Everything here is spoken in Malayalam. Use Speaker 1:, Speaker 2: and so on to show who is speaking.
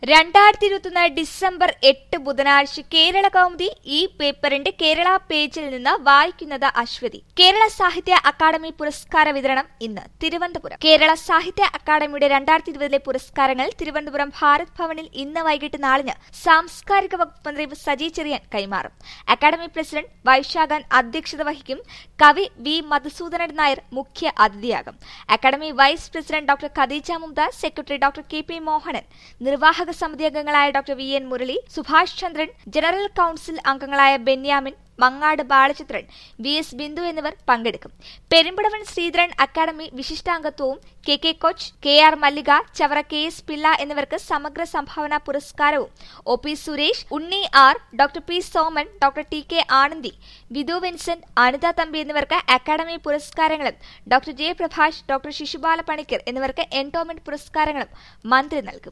Speaker 1: രണ്ടായിരത്തി ഇരുപത്തൊന്ന് ഡിസംബർ എട്ട് ബുധനാഴ്ച കേരള കൗമുദി ഈ പേപ്പറിന്റെ കേരള പേജിൽ നിന്ന് വായിക്കുന്നത് അശ്വതി കേരള സാഹിത്യ അക്കാദമി പുരസ്കാര വിതരണം ഇന്ന് തിരുവനന്തപുരം കേരള സാഹിത്യ അക്കാദമിയുടെ രണ്ടായിരത്തി ഇരുപതിലെ പുരസ്കാരങ്ങൾ തിരുവനന്തപുരം ഭാരത് ഭവനിൽ ഇന്ന് വൈകിട്ട് നാലിന് സാംസ്കാരിക വകുപ്പ് മന്ത്രി സജി ചെറിയാൻ കൈമാറും അക്കാദമി പ്രസിഡന്റ് വൈശാഖൻ അധ്യക്ഷത വഹിക്കും കവി വി മധുസൂദനൻ നായർ മുഖ്യ അതിഥിയാകും academy vice president doctor Khadeeja Mumtaz secretary doctor K P Mohanan നിർവാഹക സമിതി അംഗങ്ങളായ doctor V N Murali Subhash Chandran general council അംഗങ്ങളായ ബെന്യാമിൻ മങ്ങാട് ബാലചന്ദ്രൻ വി എസ് ബിന്ദു എന്നിവർ പങ്കെടുക്കും പെരുമ്പടവൻ ശ്രീധരൻ അക്കാദമി വിശിഷ്ടാംഗത്വവും K K Kochu K R Mallika Chavara K S Pillai എന്നിവർക്ക് സമഗ്ര സംഭാവന പുരസ്കാരവും O P Suresh Unni R doctor P Soman doctor T K Anandi Vidhu Vincent Anitha Thampi എന്നിവർക്ക് അക്കാദമി പുരസ്കാരങ്ങളും ഡോക്ടർ ജയപ്രഭാഷ് ഡോക്ടർ ശിശുപാല പണിക്കർ എന്നിവർക്ക് എൻഡോമെന്റ് പുരസ്കാരങ്ങളും മന്ത്രി നൽകും